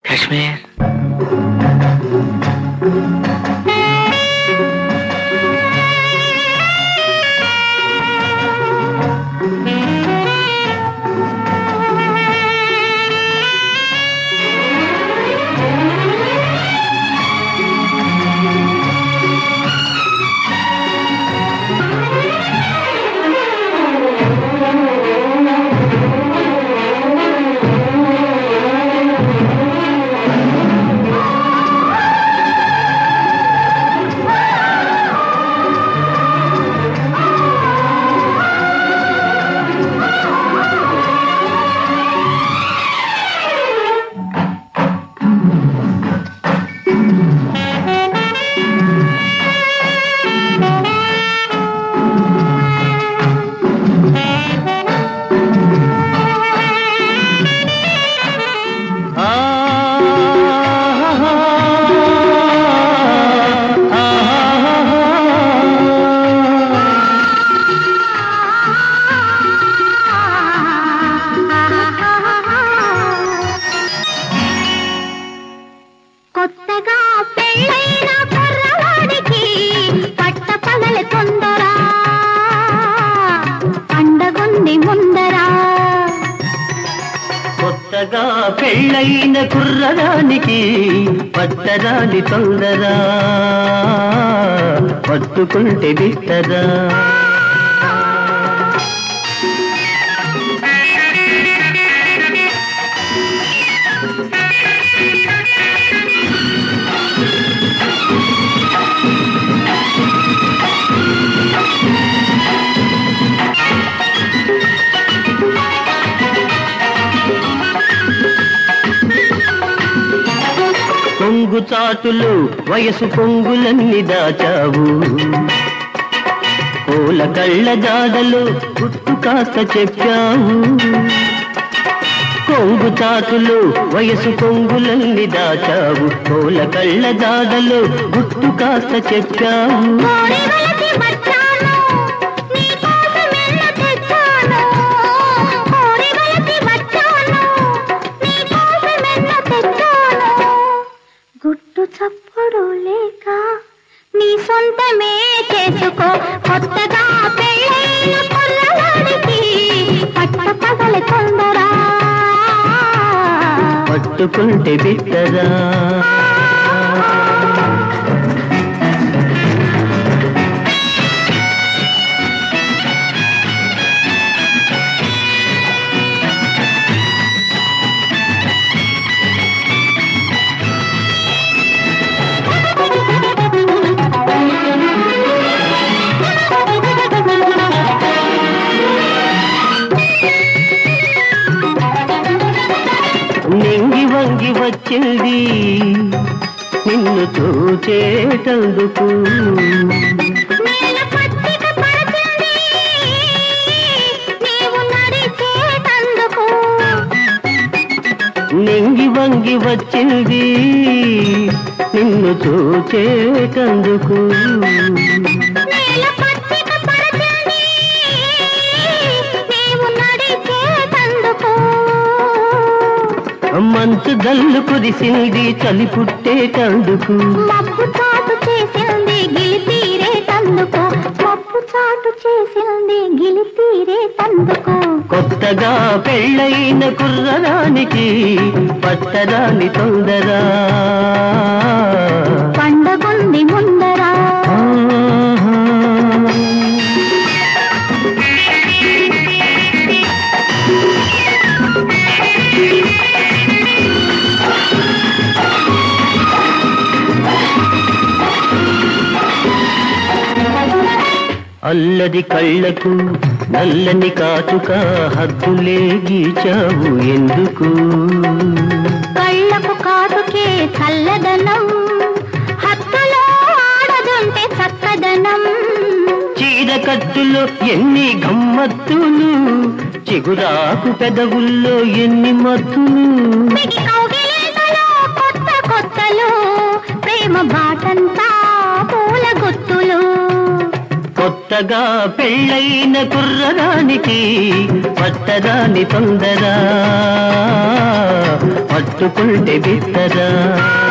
కాశ్మీర్ కొత్తగా పెళ్ళైన కుర్రవాడికి పట్ట పగల తొందర పండగుంది ముందరా కొత్తగా పెళ్ళైన కుర్రదానికి పట్టరాని తొందరా పట్టుకుంటే బిట్టరా కొంగు చాటులు వయసు పొంగులన్నీ దాచావు పూల కళ్ళ జాడలు గుట్టు కాస్త చెప్పావు కొంగు చాటులు వయసు పొంగులన్నీ దాచావు పూల కళ్ళ జాడలు గుట్టు కాస్త చెప్పావు కోడి వలసి వచ్చాను నీ కోసమెల్ల తెచ్చాను కోడి వలసి వచ్చాను నీ కోసమెల్ల తెచ్చాను గుట్టు చప్పుడు లేక నీ సొంతమే చేసుకో కొత్తగా పెళ్ళైన కుర్రవాడికి పట్ట పగల తొందరా పట్టుకుంటే బిట్టరా నింగి వంగి వచ్చింది నిన్ను చూచేటందుకు నేల పచ్చిక పడుతుంది నీవు నడిచేటందుకు నింగి వంగి వచ్చింది నిన్ను చూచేటందుకు నేల పచ్చిక పడుతుంది నీవు నడిచేటందుకు మంచు గల్లు కురిసింది చలి పుట్టేటందుకు మబ్బు చాటు చేసింది గిలి తీరేటందుకు మబ్బు చాటు చేసింది గిలి తీరేటందుకు కొత్తగా పెళ్ళైన కుర్రదానికి పట్టరాని తొందరా పండగుంది ముందరా ఆహా. అల్లరి కళ్ళకు నల్లని కాటుక హద్దులే గీచావు ఎందుకు కళ్ళకు కాటుకే చల్లదనం హత్తులో ఆడదుంటే చక్కదనం చీర కట్టులో ఎన్ని గమ్మత్తులు చిగురాకు పెదవుల్లో ఎన్ని మత్తులు మిగి కౌగిలింతలో కొత్త కొత్తలు ప్రేమ బాటంతా పూల గుత్తులు కొత్తగా పెళ్ళైన కుర్రదానికి పట్టదాని తొందర పట్టుకుంటే బిత్తరా